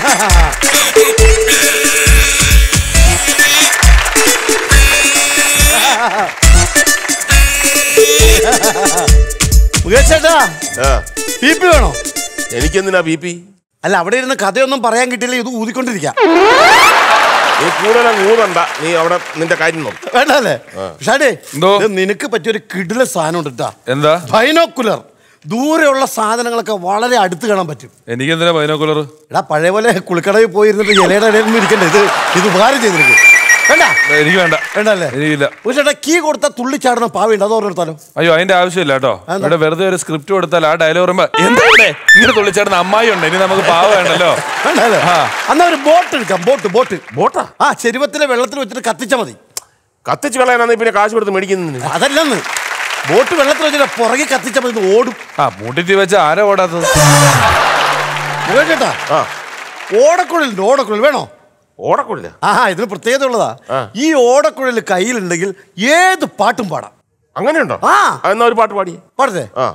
മുകേഷ് ചേട്ടാ ആ, B P വേണോ എനിക്കെന്തിനാ ബി പി അല്ല അവിടെ ഇരുന്ന് കഥയൊന്നും പറയാൻ കിട്ടിയില്ല ഇത് ഊതിക്കൊണ്ടിരിക്കാം നീ കൂടുതലും ഊതണ്ട നീ അവിടെ നിന്റെ കാര്യം നോക്കും വേണ്ടല്ലേ ഷാഡേ എന്തോ? ഇത് നിനക്ക് പറ്റിയൊരു കിടില സാധനം ഉണ്ട് കേട്ടാ എന്താ ബൈനോക്കുലർ ദൂരെയുള്ള സാധനങ്ങളൊക്കെ വളരെ അടുത്ത് കാണാൻ പറ്റും എനിക്കെന്തിനാ ബൈനോക്കുലർ എടാ പഴയ പോലെ കുളിക്കടവിൽ പോയിരുന്നിട്ട് ഇലയുടെ ഇടയിൽ നിന്ന് ഇരിക്കണ്ടേ ഇത് ഇത് ഉപകാരം ചെയ്തിരിക്കും വേണ്ട എനിക്ക് വേണ്ട വേണ്ടല്ലേ എനിക്കില്ല ഒരു ചേട്ടാ കീ കൊടുത്ത തുള്ളിച്ചാടുന്ന പാവയുണ്ട് അത് ഓരോരുത്താലോ അയ്യോ അതിന്റെ ആവശ്യമില്ല കേട്ടോ ഇവിടെ വെറുതെ ഒരു സ്ക്രിപ്റ്റ് കൊടുത്താൽ ആ ഡയലോഗ് പറയുമ്പോ എന്താ ഇവിടെ ഇങ്ങനെ തുള്ളിച്ചേർന്ന അമ്മായി ഉണ്ട് ഇനി നമുക്ക് പാവ വേണ്ടല്ലോ വേണ്ടല്ലേ ആ. എന്നാ ഒരു ബോട്ട് എടുക്കാം ബോട്ട് ബോട്ട് ബോട്ടാ ആ ചെരുവത്തിലെ വെള്ളത്തിൽ വെച്ചിട്ട് കത്തിച്ചാ മതി കത്തിച്ച് കളയാനാ പിന്നെ കാശ് കൊടുത്ത് മേടിക്കുന്നതിന് അതല്ലെന്ന് ബോട്ട് വെള്ളത്തിൽ വെച്ചിട്ട് പുറകെ കത്തിച്ചാൽ മതി ഇത് ഓടും ആ മൂട്ടിത്തി വെച്ച ആരാ ഓടാത്തത് മുകേഷ് ചേട്ടാ ആ ഓടക്കുഴലുണ്ട് ഓടക്കുഴൽ വേണോ ഓടക്കില്ല ആ ഇതിന് പ്രത്യേകത ഉള്ളതാ ആ. ഈ ഓടക്കുഴൽ കയ്യിലുണ്ടെങ്കിൽ ഏത് പാട്ടും പാടാം അങ്ങനെയുണ്ടോ ആ. ആ, എന്നാ ഒരു പാട്ട് പാടി പാടത്തെ ആ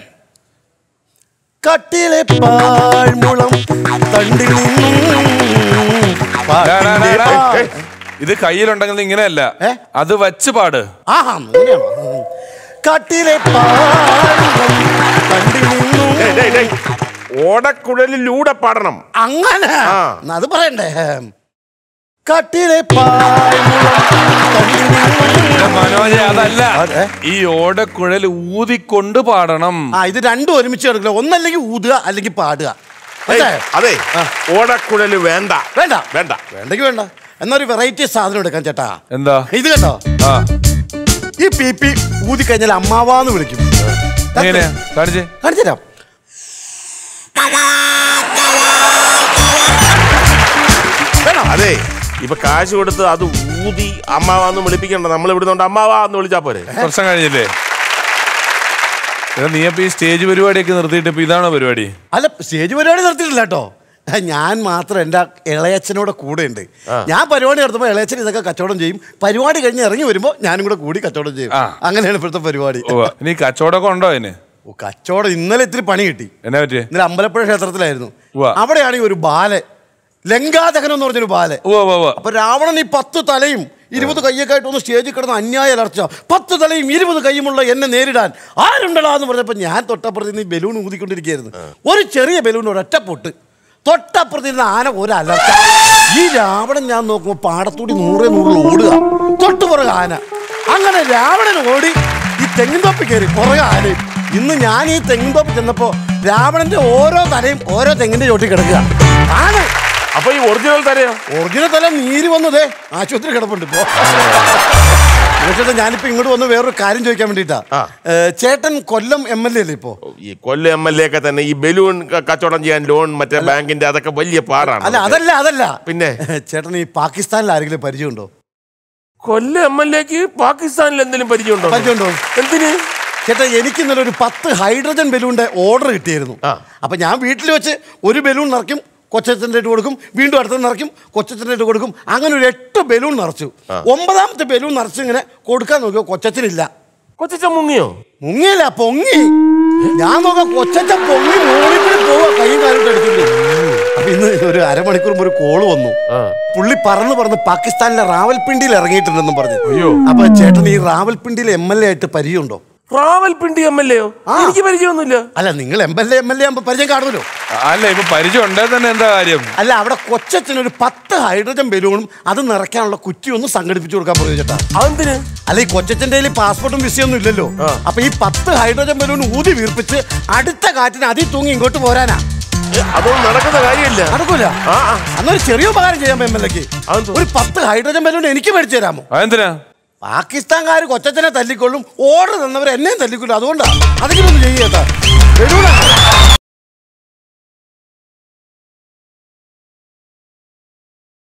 കട്ടിലെ പാഴ്മുളം തണ്ടിൽ നിന്നും ഡാ, ഡാ, ഡാ, പാട്ടിന്റെ ഡാ. പാ- ഇത് കയ്യിലുണ്ടെങ്കിൽ ഇങ്ങനെയല്ല ഏ? അത് വച്ച് പാട് ആഹാ അങ്ങനെയാണോ ഉം. കട്ടിലെ പാഴ്മുളം തണ്ടിൽ നിന്നും ഡേയ്, ഡേയ്, ഡേയ്. ഓടക്കുഴലിലൂടെ പാടണം അങ്ങനെ ആ. എന്നാ അത് പറയണ്ടേ കട്ടിലെ പാഴ്മുളം തണ്ടിൽ നിന്നും മനോജ അതല്ല അതെ. ഈ ഓടക്കുഴൽ ഊതിക്കൊണ്ട് പാടണം ആ ഇത് രണ്ടും ഒരുമിച്ച് എടുക്കില്ല ഒന്നല്ലെങ്കിൽ ഊതുക അല്ലെങ്കിൽ പാടുക ഏയ്, മനസ്സിലായോ? അതെ ഓടക്കുഴല് വേണ്ട വേണ്ട വേണ്ട വേണ്ടെങ്കിൽ വേണ്ട എന്നൊരു വെറൈറ്റി സാധനം എടുക്കാം ചേട്ടാ എന്താ ഇത് കേട്ടോ ആ ഈ പി പി ഊതി കഴിഞ്ഞാൽ അമ്മാവാന്ന് വിളിക്കും എങ്ങനെയാ കാണിച്ചേ കാണിച്ചു തരാം വേണോ അതെ ഇപ്പൊ കാശ് കൊടുത്ത് അത് ഊതി അമ്മാവാന്ന് വിളിപ്പിക്കണ്ട നമ്മൾ ഇവിടുന്ന് അമ്മാവാ എന്ന് വിളിച്ചാ പോരെ വർഷം കഴിഞ്ഞില്ലേ എടാ, നീ അപ്പൊ ഈ സ്റ്റേജ് പരിപാടിയൊക്കെ നിർത്തിയിട്ട് ഇപ്പൊ ഇതാണോ പരിപാടി അല്ല സ്റ്റേജ് പരിപാടി നിർത്തിയിട്ടില്ല കേട്ടോ ഞാൻ മാത്രം എൻ്റെ ഇളയച്ചനോടെ കൂടെ ഉണ്ട് ഞാൻ പരിപാടി നടത്തുമ്പോൾ ഇളയച്ചൻ ഇതൊക്കെ കച്ചവടം ചെയ്യും പരിപാടി കഴിഞ്ഞ് ഇറങ്ങി വരുമ്പോൾ ഞാനും കൂടെ കൂടി കച്ചവടം ചെയ്യും ആ. അങ്ങനെയാണ് ഇപ്പോഴത്തെ പരിപാടി ഓ ഇനി കച്ചവടമൊക്കെ ഉണ്ടോ അതിന് ഓ, കച്ചവടം ഇന്നലെ ഇത്തിരി പണി കിട്ടി എന്നാ പറ്റിയേ ഇന്നലെ അമ്പലപ്പുഴ ക്ഷേത്രത്തിലായിരുന്നു ഉവ്വ. അവിടെയാണെങ്കിൽ ഒരു ബാല ലങ്കാദഹനം എന്ന് പറഞ്ഞൊരു ബാല ഓ ഓ ഓ അപ്പൊ രാവണൻ ഈ പത്ത് തലയും ഇരുപത് കയ്യൊക്കെ ആയിട്ട് ഒന്ന് സ്റ്റേജിൽ കിടന്ന് അന്യായ അലർച്ച പത്ത് തലയും ഇരുപത് കൈയുമുള്ള എന്നെ നേരിടാൻ ആരുണ്ടടാ എന്ന് പറഞ്ഞപ്പോ ഞാൻ തൊട്ടപ്പുറത്ത് നിന്ന് ഈ ബലൂൺ ഊതിക്കൊണ്ടിരിക്കുകയായിരുന്നു ഒരു ചെറിയ ബലൂൺ ഒരൊറ്റ പൊട്ട് തൊട്ടപ്പുറത്തിരുന്ന ആന ഒരു അലർച്ച ഈ രാവണൻ ഞാൻ നോക്കുമ്പോൾ പാടത്തൂടി നൂറേ നൂറിൽ ഓടുക തൊട്ടുപുറകെ ആന അങ്ങനെ രാവണൻ ഓടി ഈ തെങ്ങിൻ തൊപ്പി കയറി പുറകെ ആനയും ഇന്ന് ഞാൻ ഈ തെങ്ങിൻ തൊപ്പി ചെന്നപ്പോ രാവണന്റെ ഓരോ തലയും ഓരോ തെങ്ങിന്റെ ചോട്ടി കിടക്കുക ആണ് അപ്പൊ ഈ ഒറിജിനൽ തരയോ ഒറിജിനൽ തല നീര് വന്നതേ ആശുപത്രി കിടപ്പുണ്ട് ഇപ്പോ ചേട്ടാ ഞാനിപ്പോ ഇങ്ങോട്ട് വന്ന് വേറൊരു കാര്യം ചോദിക്കാൻ വേണ്ടിട്ടാ ആ. ചേട്ടൻ കൊല്ലം എം എൽ എ അല്ലേ ഇപ്പോ ഈ കൊല്ലം എം എൽ എ ഒക്കെ തന്നെ ഈ ബലൂൺ ക- കച്ചവടം ചെയ്യാൻ ലോൺ മറ്റേ ബാങ്കിന്റെ അതൊക്കെ വലിയ പാടാണ് അല്ല അതല്ല അതല്ല പിന്നെ? ചേട്ടൻ ഈ പാകിസ്ഥാനിൽ ആരെങ്കിലും പരിചയമുണ്ടോ കൊല്ലം എം എൽ എക്ക് പാകിസ്ഥാനിൽ എന്തെങ്കിലും പരിചയമുണ്ടോ പരിചയമുണ്ടോ എന്തിന് ചേട്ടാ എനിക്ക് ഇന്നലെ ഒരു പത്ത് ഹൈഡ്രജൻ ബലൂണിന്റെ ഓർഡർ കിട്ടിയിരുന്നു ആ. അപ്പൊ ഞാൻ വീട്ടിൽ വെച്ച് ഒരു ബലൂൺ നിറയ്ക്കും കൊച്ചച്ഛൻ്റെ ഇട്ട് കൊടുക്കും വീണ്ടും അടുത്തത് നിറയ്ക്കും കൊച്ചച്ഛൻ്റെ ഇട്ട് കൊടുക്കും അങ്ങനെ ഒരു എട്ട് ബലൂൺ നിറച്ചു ഒമ്പതാമത്തെ ബലൂൺ നിറച്ച് ഇങ്ങനെ കൊടുക്കാൻ നോക്കിയോ കൊച്ചച്ഛനില്ല കൊച്ചച്ച മുങ്ങിയോ മുങ്ങിയില്ല പൊങ്ങി ഞാൻ നോക്കാം കൊച്ചച്ച പൊങ്ങി മോളിപ്പിടി പോവാ കൈയും കാലും എടുത്തിട്ട് അപ്പൊ ഇന്ന് ഒരു അരമണിക്കൂർ മുമ്പ് ഒരു കോള് വന്നു പുള്ളി പറന്ന് പറന്ന് പാകിസ്ഥാനിലെ റാവൽപിണ്ടിയിൽ ഇറങ്ങിയിട്ടുണ്ടെന്നും പറഞ്ഞു അയ്യോ. അപ്പൊ ചേട്ടൻ ഈ റാവൽപിണ്ടിയിൽ എം എൽ എ ആയിട്ട് പരിചയമുണ്ടോ റാവൽപിണ്ടി എം എൽ എയോ ആ. എനിക്ക് പരിചയമൊന്നുമില്ല അല്ല നിങ്ങൾ M L A M L A ആകുമ്പോൾ പരിചയം കാണുമല്ലോ അല്ല ഇപ്പൊ പരിചയം ഉണ്ടേ തന്നെ എന്താ കാര്യം അല്ല അവിടെ കൊച്ചച്ഛന് ഒരു പത്ത് ഹൈഡ്രജൻ ബലൂണും അത് നിറയ്ക്കാനുള്ള കുറ്റി ഒന്ന് സംഘടിപ്പിച്ചു കൊടുക്കാൻ പറഞ്ഞു ചേട്ടാ അതെന്തിന് അല്ല ഈ കൊച്ചച്ഛൻ്റെ കയ്യിൽ പാസ്പോർട്ടും വിസയൊന്നും ഇല്ലല്ലോ അപ്പൊ ഈ പത്ത് ഹൈഡ്രജൻ ബലൂൺ ഊതി വീർപ്പിച്ച് അടുത്ത കാറ്റിന് അതിൽ തൂങ്ങി ഇങ്ങോട്ട് പോരാനാ ഏ, അതൊന്നും നടക്കുന്ന കാര്യമില്ല നടക്കൂല ആ, ആ. അന്നൊരു ചെറിയ ഉപകാരം ചെയ്യാൻ എം എൽ എക്ക് അതെന്തോ? ഒരു പത്ത് ഹൈഡ്രജൻ ബലൂൺ എനിക്ക് മേടിച്ചു തരാമോ അതെന്തിനാ പാകിസ്ഥാൻകാർ കൊച്ചച്ഛനെ തല്ലിക്കൊള്ളും ഓർഡർ തന്നവർ എന്നെയും തല്ലിക്കൊള്ളും അതുകൊണ്ടാ അതെങ്കിലും ഒന്ന് ചെയ്യേട്ടാ ബലൂണാ